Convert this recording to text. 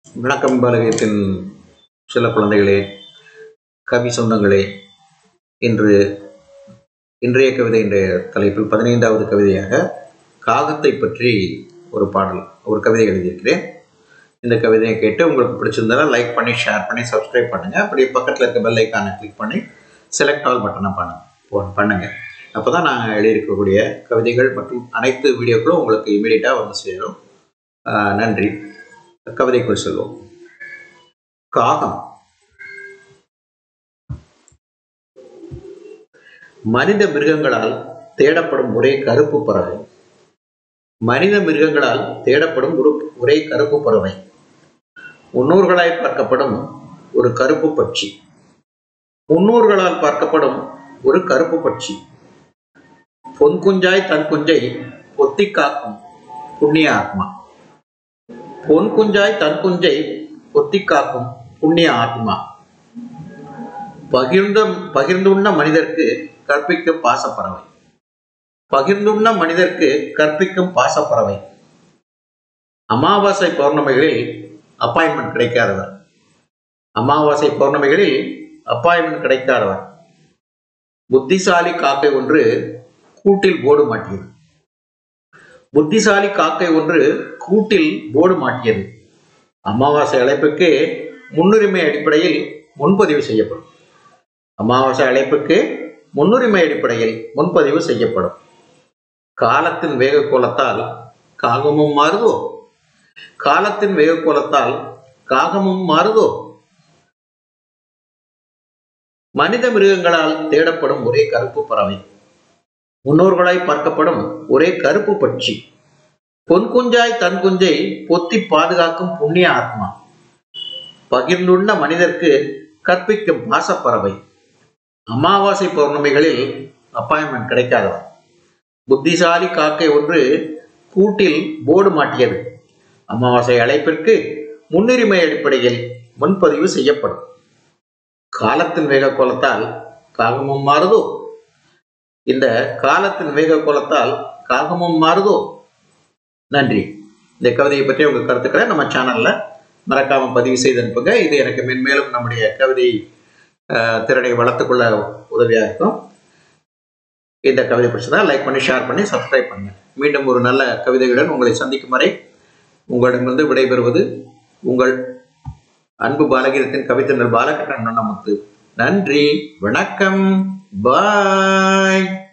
வணக்கம் பாலகத்தின் சில குழந்தைகளே கவி சொந்தங்களே இன்று இன்றைய கவிதை என்ற தலைப்பில் பதினைந்தாவது கவிதையாக காகத்தை பற்றி ஒரு பாடல் ஒரு கவிதை எழுதியிருக்கிறேன் இந்த கவிதையை கேட்டு உங்களுக்கு பிடிச்சிருந்தாலும் லைக் பண்ணி ஷேர் பண்ணி சப்ஸ்கிரைப் பண்ணுங்கள் அப்படியே பக்கத்தில் இருக்க பெல் ஐக்கானை கிளிக் பண்ணி செலக்ட் ஆல் பட்டனை பண்ண பண்ணுங்கள் அப்போ தான் நாங்கள் எழுதியிருக்கக்கூடிய கவிதைகள் மற்றும் அனைத்து வீடியோக்களும் உங்களுக்கு இமீடியட்டாக வந்து சேரும் ஆஹ் நன்றி கவிதைக்குள் செல்வோம் காகம் மனித மிருகங்களால் தேடப்படும் ஒரே கருப்பு பறவை மனித மிருகங்களால் தேடப்படும் ஒரு ஒரே கருப்பு பறவை முன்னோர்களாய் பார்க்கப்படும் ஒரு கருப்பு பட்சி முன்னோர்களால் பார்க்கப்படும் ஒரு கருப்பு பட்சி பொன் குஞ்சாய் தன் குஞ்சை பொத்தி காக்கும் புண்ணிய ஆத்மா பொன் குஞ்சாய் தன் குஞ்சை பொத்தி காக்கும் புண்ணிய ஆத்மா பகிர்ந்த பகிர்ந்துண்ண மனிதர்க்கு கற்பிக்கும் பாசப்பறவை பகிர்ந்துண்ண மனிதர்க்கு கற்பிக்கும் பாசப்பறவை அமாவாசை பௌர்ணமிகளில் அப்பாயின்மெண்ட் கிடைக்காதவர் அமாவாசை பௌர்ணமிகளில் அப்பாயின்மெண்ட் கிடைக்காதவர் புத்திசாலி காக்கை ஒன்று கூட்டில் போர்டு மாட்டியது புத்திசாலி காக்கை ஒன்று கூட்டில் போர்டு மாட்டியது அமாவாசை அழைப்புக்கு முன்னுரிமை அடிப்படையில் முன்பதிவு செய்யப்படும் அமாவாசை அழைப்புக்கு முன்னுரிமை அடிப்படையில் முன்பதிவு செய்யப்படும் காலத்தின் வேக கோலத்தால் காகமும் மாறுதோ காலத்தின் வேக கோலத்தால் காகமும் மாறுதோ மனித மிருகங்களால் தேடப்படும் ஒரே கருப்பு பறவை முன்னோர்களாய் பார்க்கப்படும் ஒரே கருப்பு பட்சி பொன் குஞ்சாய் தன் குஞ்சை பொத்தி பாதுகாக்கும் புண்ணிய ஆத்மா பகிர்ந்துள்ள மனிதர்க்கு கற்பிக்கும் பாசப்பறவை அமாவாசை பௌர்ணமிகளில் அப்பாயின்மெண்ட் கிடைக்காதவர் புத்திசாலி காக்கை ஒன்று கூட்டில் போர்டு மாட்டியது அமாவாசை அழைப்பிற்கு முன்னுரிமை அடிப்படையில் முன்பதிவு செய்யப்படும் காலத்தின் வேக கோலத்தால் காகமும் மாறுதோ இந்த காலத்தின் வேக கோலத்தால் காகமும் மாறுதோ நன்றி இந்த கவிதையை பற்றி உங்க கருத்துக்களை நம்ம சேனல்ல மறக்காம பதிவு செய்து அனுப்புங்க இது எனக்கு மென்மேலும் நம்முடைய கவிதை அஹ், திறனை வளர்த்துக்கொள்ள உதவியா இருக்கும் இந்த கவிதை பிடிச்சதா லைக் பண்ணி ஷேர் பண்ணி சப்ஸ்கிரைப் பண்ணுங்க மீண்டும் ஒரு நல்ல கவிதையுடன் உங்களை சந்திக்கும் வரை உங்களிடமிருந்து விடைபெறுவது உங்கள் அன்பு பாலகீரத்தின் கவித்தனர் பாலகிருஷ்ணன் நன்னமுத்து நன்றி வணக்கம் பாய்